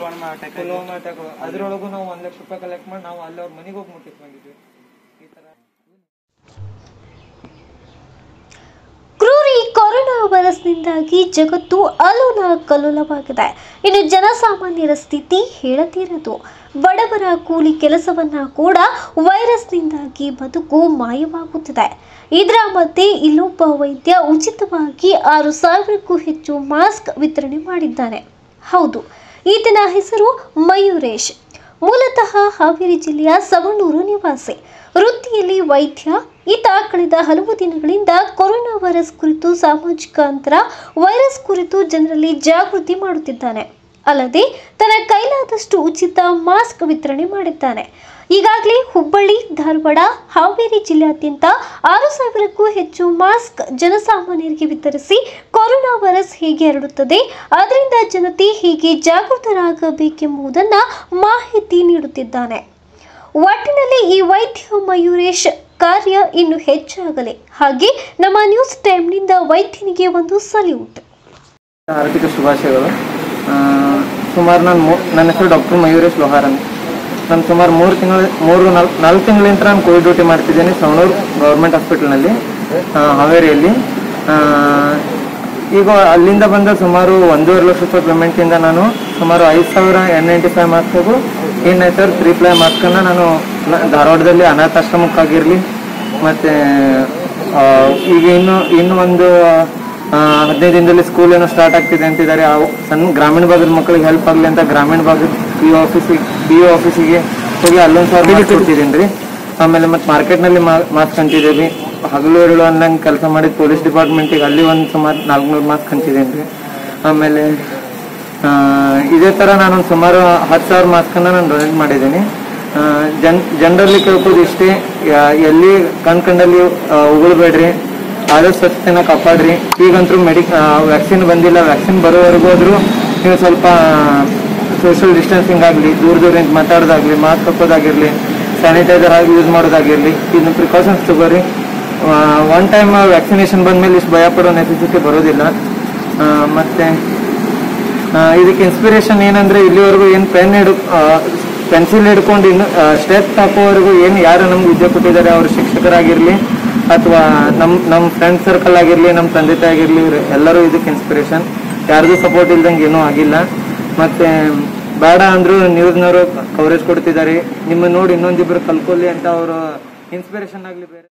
Pulwama attack Pulwama attack ಅದ್ರೊಳಗೂ ನಾವು ಒಂದ್ ಲಕ್ಷ ರೂಪಾಯಿ ಕಲೆಕ್ಟ್ ಮಾಡಿ ನಾವು ಅಲ್ಲಿ ಅವ್ರ ಮನೆಗೆ ಹೋಗಿ ಮುಟ್ಟಿಸ್ ಬಂದಿದ್ವಿ ಈ ತರ ಕ್ರೂರಿ ಕೊರೋನಾ ವೈರಸ್ನಿಂದಾಗಿ ಜಗತ್ತು ಅಲೋಲ ಕಲ್ಲೋಲವಾಗಿದೆ ಇನ್ನು ಜನಸಾಮಾನ್ಯರ ಸ್ಥಿತಿ ಹೇಳತೀರದು ಬಡವರ ಕೂಲಿ ಕೆಲಸವನ್ನ ಕೂಡ ವೈರಸ್ನಿಂದಾಗಿ ಬದುಕು ಮಾಯವಾಗುತ್ತಿದೆ ಇದರ ಮಧ್ಯೆ ಇಲ್ಲೊಬ್ಬ ವೈದ್ಯ ಉಚಿತವಾಗಿ ಆರು ಸಾವಿರಕ್ಕೂ ಹೆಚ್ಚು ಮಾಸ್ಕ್ ವಿತರಣೆ ಮಾಡಿದ್ದಾನೆ ಹೌದು ಈತನ ಹೆಸರು ಮಯೂರೇಶ್ ಮೂಲತಃ ಹಾವೇರಿ ಜಿಲ್ಲೆಯ ಸವಣೂರು ನಿವಾಸಿ ವೃತ್ತಿಯಲ್ಲಿ ವೈದ್ಯ ಈತ ಕಳೆದ ಹಲವು ದಿನಗಳಿಂದ ಕೊರೋನಾ ವೈರಸ್ ಕುರಿತು ಸಾಮಾಜಿಕ ಅಂತರ ವೈರಸ್ ಕುರಿತು ಜನರಲ್ಲಿ ಜಾಗೃತಿ ಮಾಡುತ್ತಿದ್ದಾನೆ ಅಲ್ಲದೆ ತನ್ನ ಕೈಲಾದಷ್ಟು ಉಚಿತ ಮಾಸ್ಕ್ ವಿತರಣೆ ಮಾಡಿದ್ದಾನೆ ಈಗಾಗಲೇ ಹುಬ್ಬಳ್ಳಿ ಧಾರವಾಡ ಹಾವೇರಿ ಜಿಲ್ಲೆಯಾದ್ಯಂತ ಆರು ಸಾವಿರಕ್ಕೂ ಹೆಚ್ಚು ಮಾಸ್ಕ್ ಜನಸಾಮಾನ್ಯರಿಗೆ ವಿತರಿಸಿ ಕೊರೋನಾ ವೈರಸ್ ಹೇಗೆ ಹರಡುತ್ತದೆ ಅದರಿಂದ ಜನತೆ ಹೇಗೆ ಜಾಗೃತರಾಗಬೇಕೆಂಬುದನ್ನು ಮಾಹಿತಿ ನೀಡುತ್ತಿದ್ದಾನೆ ಒಟ್ಟಿನಲ್ಲಿ ಈ ವೈದ್ಯ ಮಯೂರೇಶ್ ಕಾರ್ಯ ಇನ್ನು ಹೆಚ್ಚಾಗಲಿ ಹಾಗೆ ನಮ್ಮ ನ್ಯೂಸ್ ಟೈಮ್ನಿಂದ ವೈದ್ಯನಿಗೆ ಒಂದು ಸಲ್ಯೂಟ್ ಆರ್ಥಿಕ ಶುಭಾಶಯಗಳು ಆ, ಸುಮಾರು ನಾನು ಮೂ ನನ್ನ ಹೆಸರು ಡಾಕ್ಟರ್ ಮಯೂರೇಶ್ ಲೋಹಾರ್ ಅಂತ ನಾನು ಸುಮಾರು ಮೂರು ತಿಂಗಳು ಮೂರು ನಾಲ್ಕು ನಾಲ್ಕು ತಿಂಗಳಿಂದ ನಾನು ಕೋವಿಡ್ ಡ್ಯೂಟಿ ಮಾಡ್ತಿದ್ದೇನೆ ಸವಣೂರು ಗೌರ್ಮೆಂಟ್ ಹಾಸ್ಪಿಟಲ್ನಲ್ಲಿ ಹಾವೇರಿಯಲ್ಲಿ ಆ, ಈಗ ಅಲ್ಲಿಂದ ಬಂದ ಸುಮಾರು ಒಂದೂವರೆ ಲಕ್ಷ ರೂಪಾಯಿ ಪೇಮೆಂಟಿಂದ ನಾನು ಸುಮಾರು ಐದು ಸಾವಿರ ಎನ್ ನೈಂಟಿ ಫೈವ್ ಮಾರ್ಕ್ಸ್ಗೂ ಏನು ಸರ್ ತ್ರೀ ಪ್ಲೈ ಮಾರ್ಕ್ಸನ್ನು ನಾನು ನ- ಧಾರವಾಡದಲ್ಲಿ ಅನಾಥಾಶ್ರಮಕ್ಕಾಗಿರಲಿ ಮತ್ತು ಈಗ ಇನ್ನು ಇನ್ನು ಒಂದು ಆ, ಹದಿನೈದು ದಿನದಲ್ಲಿ ಸ್ಕೂಲ್ ಏನೋ ಸ್ಟಾರ್ಟ್ ಆಗ್ತಿದೆ ಅಂತಿದ್ದಾರೆ ಆ ಸಣ್ಣ ಗ್ರಾಮೀಣ ಭಾಗದ ಮಕ್ಕಳಿಗೆ ಹೆಲ್ಪ್ ಆಗಲಿ ಅಂತ ಗ್ರಾಮೀಣ ಭಾಗದ ಪಿ ಒ ಆಫೀಸಿಗೆ ಪಿ ಒ ಆಫೀಸಿಗೆ ಹೋಗಿ ಅಲ್ಲೊಂದು ಸಾವಿರ ಕೊಡ್ತಿದ್ದೀನಿ ರೀ ಆಮೇಲೆ ಮತ್ತೆ ಮಾರ್ಕೆಟ್ನಲ್ಲಿ ಮಾಸ್ಕ್ ಅಂತಿದ್ದೀವಿ ಹಗಲು ಇರಳು ಅನ್ನಂಗೆ ಕೆಲಸ ಮಾಡಿದ ಪೊಲೀಸ್ ಡಿಪಾರ್ಟ್ಮೆಂಟಿಗೆ ಅಲ್ಲಿ ಒಂದು ಸುಮಾರು ನಾಲ್ಕುನೂರು ಮಾಸ್ಕ್ ಅಂತಿದ್ದೀನಿ ರೀ ಆಮೇಲೆ ಆ, ಇದೇ ಥರ ನಾನೊಂದು ಸುಮಾರು ಹತ್ತು ಸಾವಿರ ಮಾಸ್ಕನ್ನು ನಾನು ಡೊನೇಟ್ ಮಾಡಿದ್ದೀನಿ ಆ, ಜನ್ ಜನರಲ್ಲಿ ಕೇಳ್ಬೋದು ಇಷ್ಟೇ ಯಾ- ಎಲ್ಲಿ ಕಣ್ ಕಂಡಲ್ಲಿ ಆ, ಉಗುಳ್ಬೇಡ್ರಿ ಆದಷ್ಟು ಸ್ವಚ್ಛತೆನ ಕಾಪಾಡ್ರಿ ಈಗಂತೂ ಮೆಡಿ ವ್ಯಾಕ್ಸಿನ್ ಬಂದಿಲ್ಲ ವ್ಯಾಕ್ಸಿನ್ ಬರೋವರೆಗೂ ಆದರೂ ನೀವು ಸ್ವಲ್ಪ ಸೋಷಿಯಲ್ ಡಿಸ್ಟೆನ್ಸಿಂಗ್ ಆಗಲಿ ದೂರ ದೂರ ಮಾತಾಡೋದಾಗಲಿ ಮಾಸ್ಕ್ ಹಾಕೋದಾಗಿರಲಿ ಸ್ಯಾನಿಟೈಸರ್ ಆಗಿ ಯೂಸ್ ಮಾಡೋದಾಗಿರಲಿ ಇದನ್ನ ಪ್ರಿಕಾಷನ್ಸ್ ತಗೋರಿ ಒನ್ ಟೈಮ್ ವ್ಯಾಕ್ಸಿನೇಷನ್ ಬಂದಮೇಲೆ ಇಷ್ಟು ಭಯ ಪಡೋ ನೆಸೆಸಿಟಿ ಬರೋದಿಲ್ಲ ಆ, ಮತ್ತೆ ಆ, ಇದಕ್ಕೆ ಇನ್ಸ್ಪಿರೇಷನ್ ಏನಂದ್ರೆ ಇಲ್ಲಿವರೆಗೂ ಏನು ಪೆನ್ ಹಿಡ್ ಪೆನ್ಸಿಲ್ ಹಿಡ್ಕೊಂಡು ಇನ್ನು ಸ್ಟೆಪ್ ಹಾಕೋವರೆಗೂ ಏನು ಯಾರು ನಮ್ಗೆ ವಿದ್ಯೆ ಕೊಟ್ಟಿದ್ದಾರೆ ಅವ್ರ ಶಿಕ್ಷಕರಾಗಿರ್ಲಿ ಅಥವಾ ನಮ್ಮ ನಮ್ಮ ಫ್ರೆಂಡ್ ಸರ್ಕಲ್ ಆಗಿರ್ಲಿ ನಮ್ಮ ತಂದೆ ತಾಯಿ ಆಗಿರ್ಲಿ ಇವ್ರು ಎಲ್ಲರೂ ಇದಕ್ಕೆ ಇನ್ಸ್ಪಿರೇಷನ್ ಯಾರಿಗೂ ಸಪೋರ್ಟ್ ಇಲ್ದಂಗೆ ಏನೂ ಆಗಿಲ್ಲ ಮತ್ತೆ ಬೇಡ ಅಂದ್ರು ನ್ಯೂಸ್ನವರು ಕವರೇಜ್ ಕೊಡ್ತಿದ್ದಾರೆ ನಿಮ್ಮ ನೋಡಿ ಇನ್ನೊಂದಿಬ್ರು ಕಲ್ಕೊಲ್ಲಿ ಅಂತ ಅವರು ಇನ್ಸ್ಪಿರೇಷನ್ ಆಗಲಿ ಬೇರೆ